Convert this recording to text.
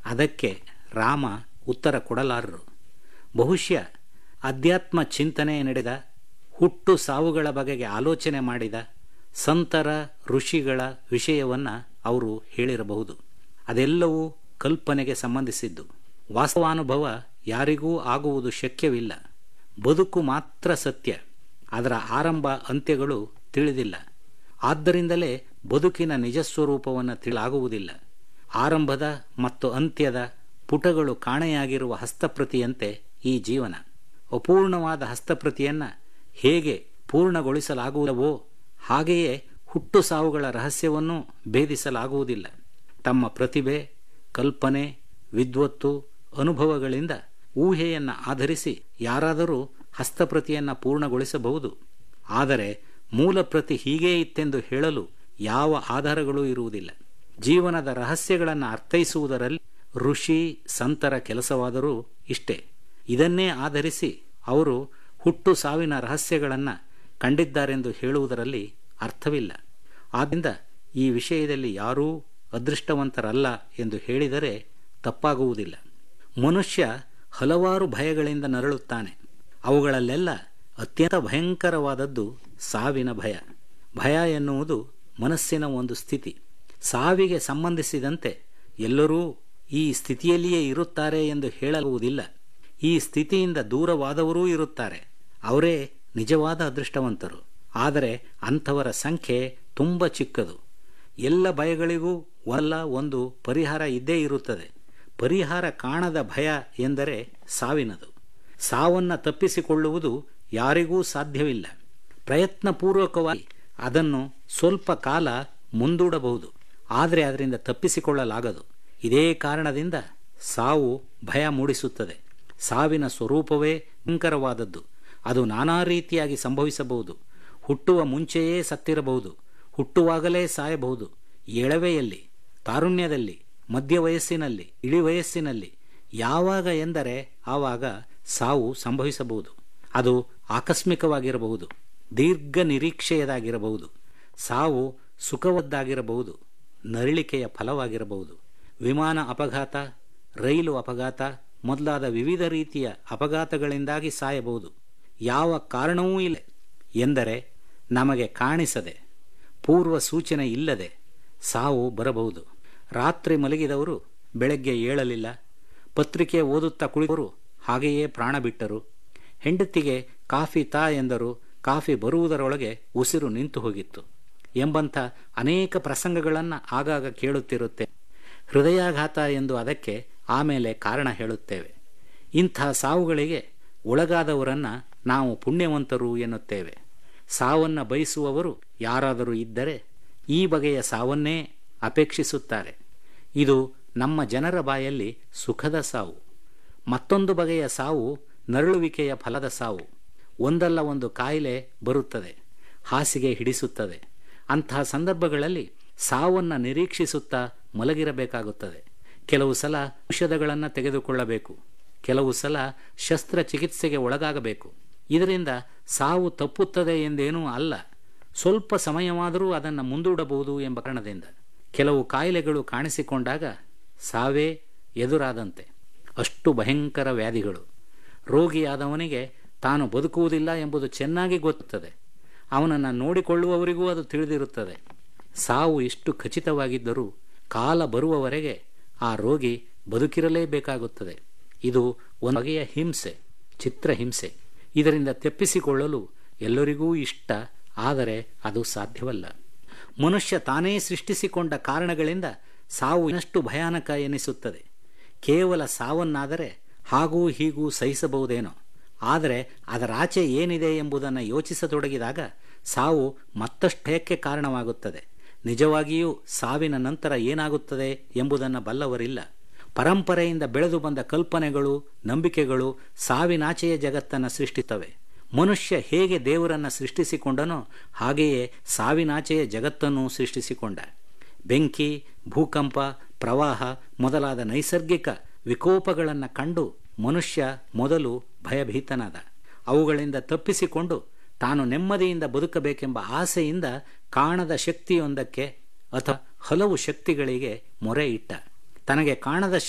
ಅದಕ್ಕೆ ರಾಮ ಉತ್ತರ ಕೊಡಲಾರರು ಬಹುಶಃ ಅಧ್ಯಾತ್ಮ ಚಿಂತನೆ ನಡೆದ ಹುಟ್ಟು ಸಾವುಗಳ ಬಗೆಗೆ ಆಲೋಚನೆ ಮಾಡಿದ ಸಂತರ ಋಷಿಗಳ ವಿಷಯವನ್ನು ಅವರು ಹೇಳಿರಬಹುದು ಅದೆಲ್ಲವೂ ಕಲ್ಪನೆಗೆ ಸಂಬಂಧಿಸಿದ್ದು ವಾಸ್ತವಾನುಭವ ಯಾರಿಗೂ ಆಗುವುದು ಶಕ್ಯವಿಲ್ಲ ಬದುಕು ಮಾತ್ರ ಸತ್ಯ ಅದರ ಆರಂಭ ಅಂತ್ಯಗಳು ತಿಳಿದಿಲ್ಲ ಆದ್ದರಿಂದಲೇ ಬದುಕಿನ ನಿಜಸ್ವರೂಪವನ್ನು ತಿಳಿಲಾಗುವುದಿಲ್ಲ ಆರಂಭದ ಮತ್ತು ಅಂತ್ಯದ ಪುಟಗಳು ಕಾಣೆಯಾಗಿರುವ ಹಸ್ತಪ್ರತಿಯಂತೆ ಈ ಜೀವನ ಅಪೂರ್ಣವಾದ ಹಸ್ತಪ್ರತಿಯನ್ನು ಹೇಗೆ ಪೂರ್ಣಗೊಳಿಸಲಾಗುವುದವೋ ಹಾಗೆಯೇ ಹುಟ್ಟು ಸಾವುಗಳ ರಹಸ್ಯವನ್ನು ಭೇದಿಸಲಾಗುವುದಿಲ್ಲ ತಮ್ಮ ಪ್ರತಿಭೆ ಕಲ್ಪನೆ ವಿದ್ವತ್ತು ಅನುಭವಗಳಿಂದ ಊಹೆಯನ್ನು ಆಧರಿಸಿ ಯಾರಾದರೂ ಹಸ್ತಪ್ರತಿಯನ್ನು ಪೂರ್ಣಗೊಳಿಸಬಹುದು ಆದರೆ ಮೂಲಪ್ರತಿ ಹೀಗೇ ಇತ್ತೆಂದು ಹೇಳಲು ಯಾವ ಆಧಾರಗಳೂ ಇರುವುದಿಲ್ಲ ಜೀವನದ ರಹಸ್ಯಗಳನ್ನು ಅರ್ಥೈಸುವುದರಲ್ಲಿ ಋಷಿ ಸಂತರ ಕೆಲಸವಾದರೂ ಇಷ್ಟೇ ಇದನ್ನೇ ಆಧರಿಸಿ ಅವರು ಹುಟ್ಟು ಸಾವಿನ ರಹಸ್ಯಗಳನ್ನು ಕಂಡಿದ್ದಾರೆಂದು ಹೇಳುವುದರಲ್ಲಿ ಅರ್ಥವಿಲ್ಲ ಆದ್ದರಿಂದ ಈ ವಿಷಯದಲ್ಲಿ ಯಾರೂ ಅದೃಷ್ಟವಂತರಲ್ಲ ಎಂದು ಹೇಳಿದರೆ ತಪ್ಪಾಗುವುದಿಲ್ಲ ಮನುಷ್ಯ ಹಲವಾರು ಭಯಗಳಿಂದ ನರಳುತ್ತಾನೆ ಅವುಗಳಲ್ಲೆಲ್ಲ ಅತ್ಯಂತ ಭಯಂಕರವಾದದ್ದು ಸಾವಿನ ಭಯ ಭಯ ಎನ್ನುವುದು ಮನಸ್ಸಿನ ಒಂದು ಸ್ಥಿತಿ ಸಾವಿಗೆ ಸಂಬಂಧಿಸಿದಂತೆ ಎಲ್ಲರೂ ಈ ಸ್ಥಿತಿಯಲ್ಲಿಯೇ ಇರುತ್ತಾರೆ ಎಂದು ಹೇಳಲಾಗುವುದಿಲ್ಲ ಈ ಸ್ಥಿತಿಯಿಂದ ದೂರವಾದವರೂ ಇರುತ್ತಾರೆ ಅವರೇ ನಿಜವಾದ ಅದೃಷ್ಟವಂತರು ಆದರೆ ಅಂಥವರ ಸಂಖ್ಯೆ ತುಂಬ ಚಿಕ್ಕದು ಎಲ್ಲ ಭಯಗಳಿಗೂ ಅಲ್ಲ ಒಂದು ಪರಿಹಾರ ಇದ್ದೇ ಇರುತ್ತದೆ ಪರಿಹಾರ ಕಾಣದ ಭಯ ಎಂದರೆ ಸಾವಿನದು ಸಾವನ್ನು ತಪ್ಪಿಸಿಕೊಳ್ಳುವುದು ಯಾರಿಗೂ ಸಾಧ್ಯವಿಲ್ಲ ಪ್ರಯತ್ನಪೂರ್ವಕವಾಗಿ ಅದನ್ನು ಸ್ವಲ್ಪ ಕಾಲ ಮುಂದೂಡಬಹುದು ಆದರೆ ಅದರಿಂದ ತಪ್ಪಿಸಿಕೊಳ್ಳಲಾಗದು ಇದೇ ಕಾರಣದಿಂದ ಸಾವು ಭಯ ಮೂಡಿಸುತ್ತದೆ ಸಾವಿನ ಸ್ವರೂಪವೇ ಭಯಂಕರವಾದದ್ದು ಅದು ನಾನಾ ರೀತಿಯಾಗಿ ಸಂಭವಿಸಬಹುದು ಹುಟ್ಟುವ ಮುಂಚೆಯೇ ಸತ್ತಿರಬಹುದು ಹುಟ್ಟುವಾಗಲೇ ಸಾಯಬಹುದು ಎಳವೆಯಲ್ಲಿ ತಾರುಣ್ಯದಲ್ಲಿ ಮಧ್ಯ ವಯಸ್ಸಿನಲ್ಲಿ ಇಳಿ ವಯಸ್ಸಿನಲ್ಲಿ ಯಾವಾಗ ಎಂದರೆ ಆವಾಗ ಸಾವು ಸಂಭವಿಸಬಹುದು ಅದು ಆಕಸ್ಮಿಕವಾಗಿರಬಹುದು ದೀರ್ಘ ನಿರೀಕ್ಷೆಯದಾಗಿರಬಹುದು ಸಾವು ಸುಖವದ್ದಾಗಿರಬಹುದು ನರಳಿಕೆಯ ಫಲವಾಗಿರಬಹುದು ವಿಮಾನ ಅಪಘಾತ ರೈಲು ಅಪಘಾತ ಮೊದಲಾದ ವಿವಿಧ ರೀತಿಯ ಅಪಘಾತಗಳಿಂದಾಗಿ ಸಾಯಬಹುದು ಯಾವ ಕಾರಣವೂ ಇಲ್ಲ ಎಂದರೆ ನಮಗೆ ಕಾಣಿಸದೆ ಪೂರ್ವ ಸೂಚನೆ ಇಲ್ಲದೆ ಸಾವು ಬರಬಹುದು ರಾತ್ರಿ ಮಲಗಿದವರು ಬೆಳಗ್ಗೆ ಏಳಲಿಲ್ಲ ಪತ್ರಿಕೆ ಓದುತ್ತಾ ಕುಳಿತವರು ಹಾಗೆಯೇ ಪ್ರಾಣ ಬಿಟ್ಟರು ಹೆಂಡತಿಗೆ ಕಾಫಿ ತಾ ಎಂದರು ಕಾಫಿ ಬರುವುದರೊಳಗೆ ಉಸಿರು ನಿಂತು ಹೋಗಿತ್ತು ಎಂಬಂಥ ಅನೇಕ ಪ್ರಸಂಗಗಳನ್ನು ಆಗಾಗ ಕೇಳುತ್ತಿರುತ್ತೆ ಹೃದಯಾಘಾತ ಎಂದು ಅದಕ್ಕೆ ಆಮೇಲೆ ಕಾರಣ ಹೇಳುತ್ತೇವೆ ಇಂಥ ಸಾವುಗಳಿಗೆ ಒಳಗಾದವರನ್ನು ನಾವು ಪುಣ್ಯವಂತರು ಎನ್ನುತ್ತೇವೆ ಸಾವನ್ನು ಬಯಸುವವರು ಯಾರಾದರೂ ಇದ್ದರೆ ಈ ಬಗೆಯ ಸಾವನ್ನೇ ಅಪೇಕ್ಷಿಸುತ್ತಾರೆ ಇದು ನಮ್ಮ ಜನರ ಬಾಯಲ್ಲಿ ಸುಖದ ಸಾವು ಮತ್ತೊಂದು ಬಗೆಯ ಸಾವು ನರಳುವಿಕೆಯ ಫಲದ ಸಾವು ಒಂದಲ್ಲ ಒಂದು ಕಾಯಿಲೆ ಬರುತ್ತದೆ ಹಾಸಿಗೆ ಹಿಡಿಸುತ್ತದೆ ಅಂತಹ ಸಂದರ್ಭಗಳಲ್ಲಿ ಸಾವನ್ನು ನಿರೀಕ್ಷಿಸುತ್ತಾ ಮಲಗಿರಬೇಕಾಗುತ್ತದೆ ಕೆಲವು ಸಲ ಔಷಧಗಳನ್ನು ತೆಗೆದುಕೊಳ್ಳಬೇಕು ಕೆಲವು ಸಲ ಶಸ್ತ್ರಚಿಕಿತ್ಸೆಗೆ ಒಳಗಾಗಬೇಕು ಇದರಿಂದ ಸಾವು ತಪ್ಪುತ್ತದೆ ಎಂದೇನೂ ಅಲ್ಲ ಸ್ವಲ್ಪ ಸಮಯವಾದರೂ ಅದನ್ನು ಮುಂದೂಡಬಹುದು ಎಂಬ ಕಾರಣದಿಂದ ಕೆಲವು ಕಾಯಿಲೆಗಳು ಕಾಣಿಸಿಕೊಂಡಾಗ ಸಾವೇ ಎದುರಾದಂತೆ ಅಷ್ಟು ಭಯಂಕರ ವ್ಯಾಧಿಗಳು ರೋಗಿಯಾದವನಿಗೆ ತಾನು ಬದುಕುವುದಿಲ್ಲ ಎಂಬುದು ಚೆನ್ನಾಗಿ ಗೊತ್ತುತ್ತದೆ ಅವನನ್ನು ನೋಡಿಕೊಳ್ಳುವವರಿಗೂ ಅದು ತಿಳಿದಿರುತ್ತದೆ ಸಾವು ಎಷ್ಟು ಖಚಿತವಾಗಿದ್ದರೂ ಕಾಲ ಬರುವವರೆಗೆ ಆ ರೋಗಿ ಬದುಕಿರಲೇಬೇಕಾಗುತ್ತದೆ ಇದು ಒಂದು ಬಗೆಯ ಹಿಂಸೆ ಚಿತ್ರಹಿಂಸೆ ಇದರಿಂದ ತಪ್ಪಿಸಿಕೊಳ್ಳಲು ಎಲ್ಲರಿಗೂ ಇಷ್ಟ ಆದರೆ ಅದು ಸಾಧ್ಯವಲ್ಲ ಮನುಷ್ಯ ತಾನೇ ಸೃಷ್ಟಿಸಿಕೊಂಡ ಕಾರಣಗಳಿಂದ ಸಾವು ಇನ್ನಷ್ಟು ಭಯಾನಕ ಎನಿಸುತ್ತದೆ ಕೇವಲ ಸಾವನ್ನಾದರೆ ಹಾಗೂ ಹೀಗೂ ಸಹಿಸಬಹುದೇನೋ ಆದರೆ ಅದರಾಚೆ ಏನಿದೆ ಎಂಬುದನ್ನು ಯೋಚಿಸತೊಡಗಿದಾಗ ಸಾವು ಮತ್ತಷ್ಟು ಭಯಕ್ಕೆ ಕಾರಣವಾಗುತ್ತದೆ ನಿಜವಾಗಿಯೂ ಸಾವಿನ ನಂತರ ಏನಾಗುತ್ತದೆ ಎಂಬುದನ್ನು ಬಲ್ಲವರಿಲ್ಲ ಪರಂಪರೆಯಿಂದ ಬೆಳೆದು ಬಂದ ಕಲ್ಪನೆಗಳು ನಂಬಿಕೆಗಳು ಸಾವಿನಾಚೆಯ ಜಗತ್ತನ್ನು ಸೃಷ್ಟಿಸುತ್ತವೆ ಮನುಷ್ಯ ಹೇಗೆ ದೇವರನ್ನು ಸೃಷ್ಟಿಸಿಕೊಂಡನೋ ಹಾಗೆಯೇ ಸಾವಿನಾಚೆಯ ಜಗತ್ತನ್ನು ಸೃಷ್ಟಿಸಿಕೊಂಡ ಬೆಂಕಿ ಭೂಕಂಪ ಪ್ರವಾಹ ಮೊದಲಾದ ನೈಸರ್ಗಿಕ ವಿಕೋಪಗಳನ್ನು ಕಂಡು ಮನುಷ್ಯ ಮೊದಲು ಭಯಭೀತನಾದ ಅವುಗಳಿಂದ ತಪ್ಪಿಸಿಕೊಂಡು ತಾನು ನೆಮ್ಮದಿಯಿಂದ ಬದುಕಬೇಕೆಂಬ ಆಸೆಯಿಂದ ಕಾಣದ ಶಕ್ತಿಯೊಂದಕ್ಕೆ ಅಥವಾ ಹಲವು ಶಕ್ತಿಗಳಿಗೆ ಮೊರೆ ಇಟ್ಟ ತನಗೆ ಕಾಣದ